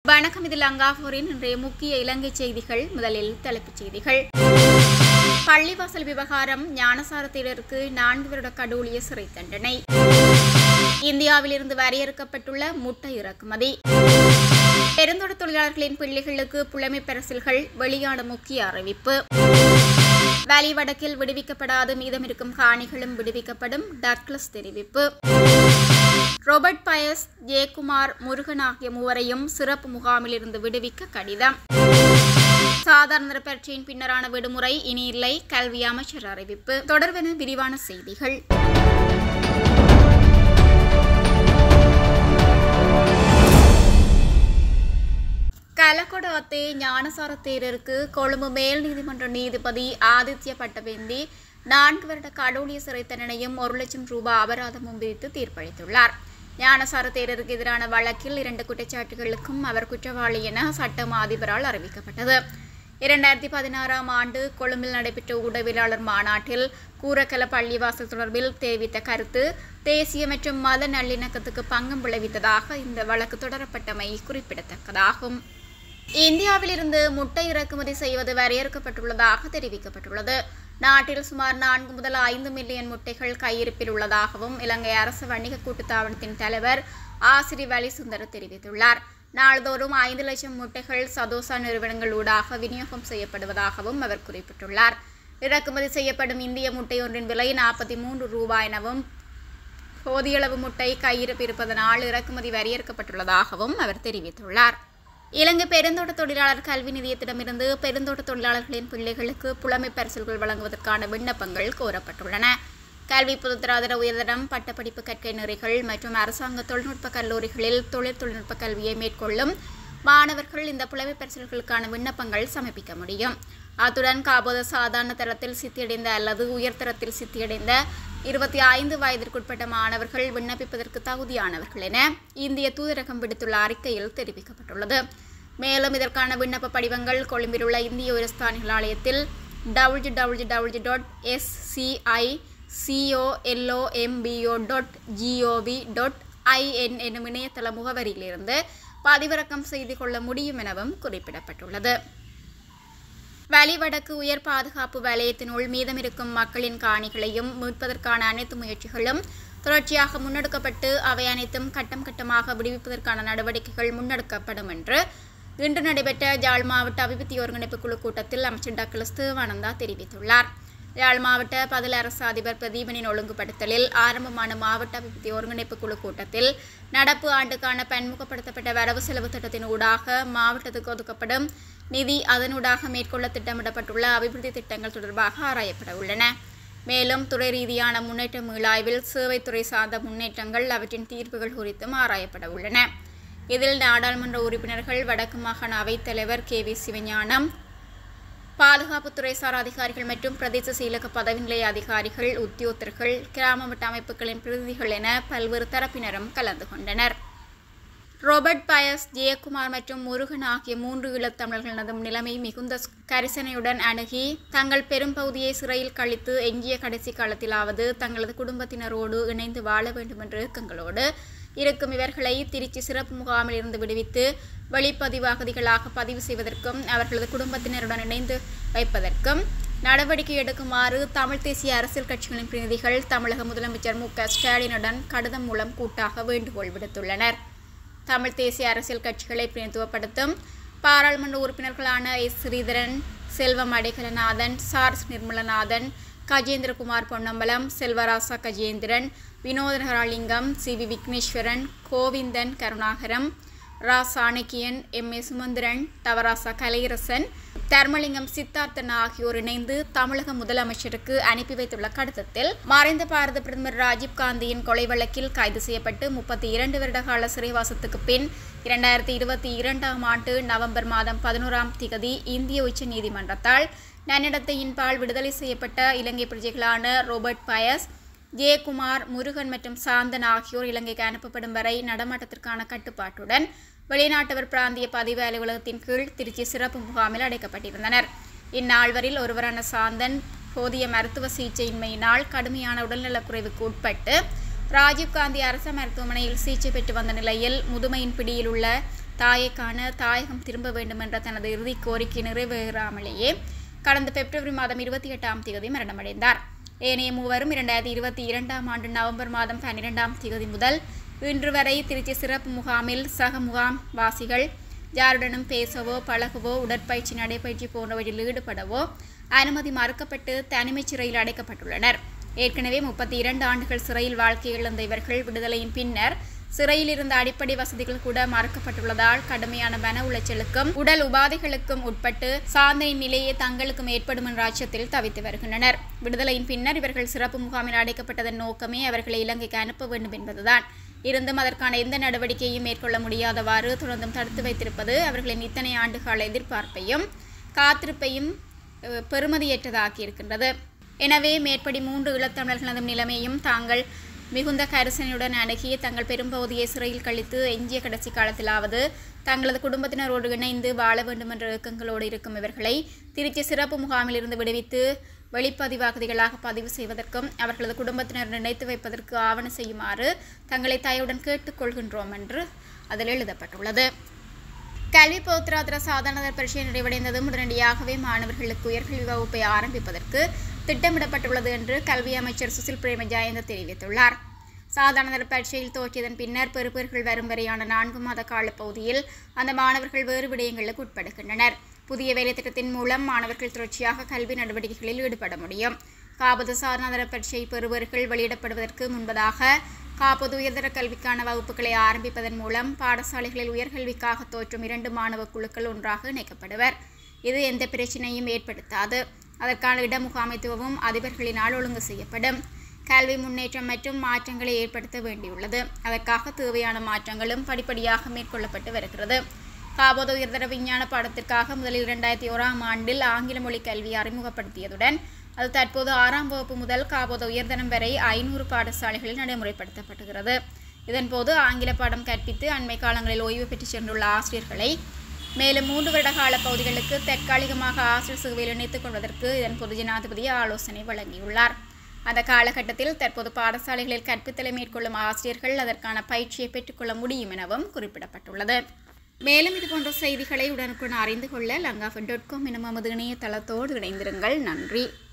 வணக்கம் இது லங்காபூரின் இன்றைய முக்கிய இலங்கை செய்திகள் முதலில் தலைப்புச் செய்திகள் பள்ளிவாசல் விவகாரம் ஞானசாரத்தினருக்கு நான்கு வருட கடூழிய சிறை தண்டனை இந்தியாவிலிருந்து வரையறுக்கப்பட்டுள்ள முட்டை இறக்குமதி பெருந்தொட தொழிலாளர்களின் பிள்ளைகளுக்கு புலமை பரிசில்கள் வெளியான முக்கிய அறிவிப்பு வேலி வடக்கில் விடுவிக்கப்படாது மீதமிருக்கும் காணிகளும் விடுவிக்கப்படும் டக்ளஸ் தெரிவிப்பு ரோபர்ட் பயஸ் ஜெயக்குமார் முருகன் ஆகிய மூவரையும் சிறப்பு முகாமில் இருந்து விடுவிக்க கடிதம் சாதாரண பரீட்சையின் பின்னரான விடுமுறை இனி இல்லை கல்வி அமைச்சர் அறிவிப்பு தொடர்பென விரிவான செய்திகள் கலக்கொட அத்தே ஞானசார தேரருக்கு கொழும்பு மேல் நீதிமன்ற நீதிபதி ஆதித்ய பட்டவேந்தி நான்கு வருட கடூழிய சிறை தண்டனையும் ஒரு லட்சம் ரூபாய் அபராதமும் விதித்து தீர்ப்பளித்துள்ளார் ஞானசார தேரருக்கு எதிரான வழக்கில் இரண்டு குற்றச்சாட்டுகளுக்கும் அவர் குற்றவாளி என சட்டம் அதிபரால் அறிவிக்கப்பட்டது இரண்டாயிரத்தி பதினாறாம் ஆண்டு கொழும்பில் நடைபெற்ற ஊடகவியலாளர் மாநாட்டில் கூரக்கல பள்ளிவாசல் தொடர்பில் தெரிவித்த கருத்து தேசிய மற்றும் மத நல்லிணக்கத்துக்கு பங்கம் விளைவித்ததாக இந்த வழக்கு தொடரப்பட்டமை குறிப்பிடத்தக்கதாகும் இந்தியாவிலிருந்து முட்டை இறக்குமதி செய்வது வரையறுக்கப்பட்டுள்ளதாக தெரிவிக்கப்பட்டுள்ளது நாட்டில் சுமார் நான்கு முதல் ஐந்து மில்லியன் முட்டைகள் கையிருப்பில் உள்ளதாகவும் இலங்கை அரசு வணிக கூட்டுத்தாபனத்தின் தலைவர் ஆசிரி வலிசுந்தர் தெரிவித்துள்ளார் நாள்தோறும் ஐந்து லட்சம் முட்டைகள் சதோசா நிறுவனங்கள் ஊடாக விநியோகம் செய்யப்படுவதாகவும் அவர் குறிப்பிட்டுள்ளார் இறக்குமதி செய்யப்படும் இந்திய முட்டை ஒன்றின் விலை நாற்பத்தி மூன்று ரூபாய் எனவும் போதியளவு முட்டை கையிருப்பு இருப்பதனால் இறக்குமதி வரையறுக்கப்பட்டுள்ளதாகவும் அவர் தெரிவித்துள்ளார் இலங்கை பெருந்தோட்ட தொழிலாளர் கல்வி நிதியத்திடமிருந்து பெருந்தோட்ட தொழிலாளர்களின் பிள்ளைகளுக்கு புலமை பரிசில்கள் வழங்குவதற்கான விண்ணப்பங்கள் கோரப்பட்டுள்ளன கல்வி பொதுத்தராதர உயர்தரம் பட்டப்படிப்பு கற்கை நெறிகள் மற்றும் அரசாங்க தொழில்நுட்ப கல்லூரிகளில் தொழில் தொழில்நுட்ப கல்வியை மேற்கொள்ளும் மாணவர்கள் இந்த புலமை பரிசில்களுக்கான விண்ணப்பங்கள் சமர்ப்பிக்க முடியும் அத்துடன் காபோத சாதாரண தரத்தில் சித்தியடைந்த அல்லது உயர்தரத்தில் சித்தியடைந்த இருபத்தி ஐந்து வயதிற்குட்பட்ட மாணவர்கள் விண்ணப்பிப்பதற்கு தகுதியானவர்கள் என இந்திய தூதரகம் விடுத்துள்ள அறிக்கையில் தெரிவிக்கப்பட்டுள்ளது மேலும் இதற்கான விண்ணப்ப படிவங்கள் கொழும்பில் உள்ள இந்திய உயர்ஸ்தானிகள் ஆலயத்தில் W W W dot SCI சிஓஎல்ஓஎம்பிஓ dot gov dot IN என்னும் இணையதள முகவரியிலிருந்து பதிவிறக்கம் செய்து கொள்ள முடியும் எனவும் குறிப்பிடப்பட்டுள்ளது வலிவடக்கு உயர் பாதுகாப்பு வலயத்தினுள் மீதமிருக்கும் மக்களின் காணிகளையும் மீட்பதற்கான அனைத்து முயற்சிகளும் தொடர்ச்சியாக முன்னெடுக்கப்பட்டு அவை அனைத்தும் கட்டம் கட்டமாக விடுவிப்பதற்கான நடவடிக்கைகள் முன்னெடுக்கப்படும் என்று இன்று நடைபெற்ற யாழ் மாவட்ட அபிவிருத்தி ஒருங்கிணைப்பு குழு கூட்டத்தில் அமைச்சர் டக்ளஸ் தேவானந்தா தெரிவித்துள்ளார் யாழ் மாவட்ட பதில் அரசு அதிபர் பிரதீபனின் ஒழுங்குபடுத்தலில் ஆரம்பமான மாவட்ட அபிவிருத்தி ஒருங்கிணைப்பு குழு கூட்டத்தில் நடப்பு ஆண்டுக்கான பன்முகப்படுத்தப்பட்ட வரவு செலவு திட்டத்தின் ஊடாக மாவட்டத்துக்கு ஒதுக்கப்படும் நிதி அதனூடாக மேற்கொள்ள திட்டமிடப்பட்டுள்ள அபிவிருத்தி திட்டங்கள் தொடர்பாக ஆராயப்பட உள்ளன மேலும் துறை ரீதியான முன்னேற்ற மீளாய்வில் சேவைத்துறை சார்ந்த முன்னேற்றங்கள் அவற்றின் தீர்வுகள் குறித்தும் ஆராயப்பட உள்ளன இதில் நாடாளுமன்ற உறுப்பினர்கள் வடக்கு மாகாண அவைத்தலைவர் கே வி சிவஞானம் பாதுகாப்புத்துறை சார் அதிகாரிகள் மற்றும் பிரதேச செயலக பதவி நிலைய அதிகாரிகள் உத்தியோகத்தர்கள் கிராம மட்ட அமைப்புகளின் பிரதிநிதிகள் என பல்வேறு தரப்பினரும் கலந்து கொண்டனர் ரோபர்ட் பயஸ் ஜெயக்குமார் மற்றும் முருகன் ஆகிய மூன்று ஈழத்தமிழர்களதும் நிலைமை மிகுந்த கரிசனையுடன் அணுகி தங்கள் பெரும்பகுதியை சிறையில் கழித்து எஞ்சிய கடைசி காலத்திலாவது தங்களது குடும்பத்தினரோடு இணைந்து வாழ வேண்டும் என்ற இயக்கங்களோடு இருக்கும் இவர்களை திருச்சி சிறப்பு முகாமில் இருந்து விடுவித்து வெளிப்பதிவாகதிகளாக பதிவு செய்வதற்கும் அவர்களது குடும்பத்தினருடன் இணைந்து வைப்பதற்கும் நடவடிக்கை எடுக்குமாறு தமிழ் தேசிய அரசியல் கட்சிகளின் பிரதிநிதிகள் தமிழக முதலமைச்சர் மு க ஸ்டாலினுடன் கடிதம் மூலம் கூட்டாக வேண்டுகோள் விடுத்துள்ளனர் தமிழ் தேசிய அரசியல் கட்சிகளை பிரதிநிதித்துவப்படுத்தும் பாராளுமன்ற உறுப்பினர்களான S Sritharan Selvam Adaikalanathan Charles Nirmalanathan Gajendrakumar Ponnambalam Selvarasa Gajendran Vinothanagaralingam C V Wigneswaran Govindan Karunakaram Ra Shanakiyan M A Sumanthiran Thavarasa Kalaiyarasan Dharmalingam Siddharthan ஆகியோர் இணைந்து தமிழக முதலமைச்சருக்கு அனுப்பி வைத்துள்ள கடிதத்தில் மறைந்த பாரத பிரதமர் ராஜீவ் காந்தியின் கொலை வழக்கில் கைது செய்யப்பட்டு முப்பத்தி இரண்டு வருட கால சிறைவாசத்துக்கு பின் இரண்டாயிரத்தி இருபத்தி இரண்டாம் ஆண்டு நவம்பர் மாதம் பதினோராம் திகதி இந்திய உச்ச நீதிமன்றத்தால் நன்னடத்தையின்பால் விடுதலை செய்யப்பட்ட இலங்கை பிரஜைகளான ரோபர்ட் பயஸ் ஜெயக்குமார் முருகன் மற்றும் சாந்தன் ஆகியோர் இலங்கைக்கு அனுப்பப்படும் வரை நடமாட்டத்திற்கான கட்டுப்பாட்டுடன் வெளிநாட்டவர் பிராந்திய பதிவு அலுவலகத்தின் கீழ் திருச்சி சிறப்பு முகாமில் அடைக்கப்பட்டிருந்தனர் இந்நால்வரில் ஒருவரான சாந்தன் போதிய மருத்துவ சிகிச்சையின்மையினால் கடுமையான உடல்நலக்குறைவுக்கு உட்பட்டு ராஜீவ்காந்தி அரசு மருத்துவமனையில் சிகிச்சை பெற்று வந்த நிலையில் முதுமையின் பிடியில் உள்ள தாயை காண தாயகம் திரும்ப வேண்டும் என்ற தனது இறுதி கோரிக்கை நிறைவேறாமலேயே கடந்த பிப்ரவரி மாதம் இருபத்தி எட்டாம் தேதி மரணமடைந்தார் ஏனைய மூவரும் இரண்டாயிரத்தி இருபத்தி இரண்டாம் ஆண்டு நவம்பர் மாதம் பன்னிரெண்டாம் தேதி முதல் இன்று வரை திருச்சி சிறப்பு முகாமில் சக முகாம் வாசிகள் யாருடனும் பேசவோ பழகவோ உடற்பயிற்சி நடைபயிற்சி போன்றவற்றில் ஈடுபடவோ அனுமதி மறுக்கப்பட்டு தனிமைச் சிறையில் அடைக்கப்பட்டுள்ளனர் ஏற்கனவே முப்பத்தி இரண்டு ஆண்டுகள் சிறையில் வாழ்க்கை இழந்த இவர்கள் விடுதலையின் பின்னர் சிறையில் இருந்த அடிப்படை வசதிகள் கூட மறுக்கப்பட்டுள்ளதால் கடுமையான மன உளைச்சலுக்கும் உடல் உபாதைகளுக்கும் உட்பட்டு சாந்தனை நிலையே தங்களுக்கும் ஏற்படும் என்ற அச்சத்தில் தவித்து வருகின்றனர் விடுதலையின் பின்னர் இவர்கள் சிறப்பு முகாமில் அடைக்கப்பட்டதன் நோக்கமே அவர்களை இலங்கைக்கு அனுப்ப வேண்டும் என்பதுதான் இருந்தும் அதற்கான எந்த நடவடிக்கையும் மேற்கொள்ள முடியாதவாறு தொடர்ந்தும் தடுத்து வைத்திருப்பது அவர்களின் இத்தனை ஆண்டுகால எதிர்பார்ப்பையும் காத்திருப்பையும் அஹ், பெறுமதியற்றதாக்கி இருக்கின்றது எனவே மேற்படி மூன்று ஈழத்தமிழர்களது நிலைமையும் தாங்கள் மிகுந்த கரிசனையுடன் அணுகி தங்கள் பெரும்பகுதியை சிறையில் கழித்து எஞ்சிய கடைசி காலத்திலாவது தங்களது குடும்பத்தினரோடு இணைந்து வாழ வேண்டும் என்ற இயக்கங்களோடு இருக்கும் இவர்களை திருச்சி சிறப்பு முகாமிலிருந்து விடுவித்து வெளிப்பதிவாகுதிகளாக பதிவு செய்வதற்கும் அவர்களது குடும்பத்தினர் நினைத்து வைப்பதற்கு ஆவண செய்யுமாறு தங்களை தாயுடன் கேட்டுக்கொள்கின்றோம் என்று அதில் எழுதப்பட்டுள்ளது கல்வி போத்ராத்திர சாதாரண பரீட்சை நிறைவடைந்ததும் உடனடியாகவே மாணவர்களுக்கு உயர்கல்வி வகுப்பை ஆரம்பிப்பதற்கு திட்டமிடப்பட்டுள்ளது என்று கல்வி அமைச்சர் சுசில் பிரேமஜாயந்த தெரிவித்துள்ளார் சாதாரண பரீட்சையில் தோற்றியதன் பின்னர் பெறுபேறுகள் வரும் வரையான நான்கு மாத கால பகுதியில் அந்த மாணவர்கள் வேறு விடயங்களுக்கு உட்படுகின்றனர் புதிய வேலைத்திட்டத்தின் மூலம் மாணவர்கள் தொடர்ச்சியாக கல்வி நடவடிக்கைகளில் ஈடுபட முடியும் காப்பது சாரணாதர பரீட்சை பெறுபவர்கள் வெளியிடப்படுவதற்கு முன்பதாக காப்பது உயர்தர கல்விக்கான வகுப்புகளை ஆரம்பிப்பதன் மூலம் பாடசாலைகளில் உயர்கல்விக்காக தோற்றும் இரண்டு மாணவ குழுக்கள் ஒன்றாக இணைக்கப்படுவர் இது எந்த பிரச்சனையும் ஏற்படுத்தாது அதற்கான இட முகாமைத்துவமும் அதிபர்களினால் ஒழுங்கு செய்யப்படும் கல்வி முன்னேற்றம் மற்றும் மாற்றங்களை ஏற்படுத்த வேண்டியுள்ளது அதற்காக தேவையான மாற்றங்களும் படிப்படியாக மேற்கொள்ளப்பட்டு வருகிறது காபோத உயர்தர விஞ்ஞான பாடத்திற்காக முதலில் இரண்டாயிரத்தி ஓராம் ஆண்டில் ஆங்கில மொழி கல்வி அறிமுகப்படுத்தியதுடன் அது தற்போது ஆறாம் வகுப்பு முதல் காபோத உயர்தரம் வரை ஐநூறு பாடசாலைகளில் நடைமுறைப்படுத்தப்படுகிறது இதன்போது ஆங்கில பாடம் கற்பித்து அண்மை காலங்களில் ஓய்வு பெற்று சென்றுள்ள ஆசிரியர்களை மேலும் மூன்று வருட கால பகுதிகளுக்கு தற்காலிகமாக ஆசிரியர் சேவையில் இணைத்துக் கொள்வதற்கு இதன்போது ஜனாதிபதி ஆலோசனை வழங்கியுள்ளார் அந்த காலகட்டத்தில் தற்போது பாடசாலைகளில் கற்பித்தலை மேற்கொள்ளும் ஆசிரியர்கள் அதற்கான பயிற்சியை பெற்றுக்கொள்ள முடியும் எனவும் குறிப்பிடப்பட்டுள்ளது மேலும் இதுபோன்ற செய்திகளை உடனுக்குடன் அறிந்து கொள்ள லங்காஃபன் டாட் காம் எனும் நமது இணையதளத்தோடு இணைந்திருங்கள் நன்றி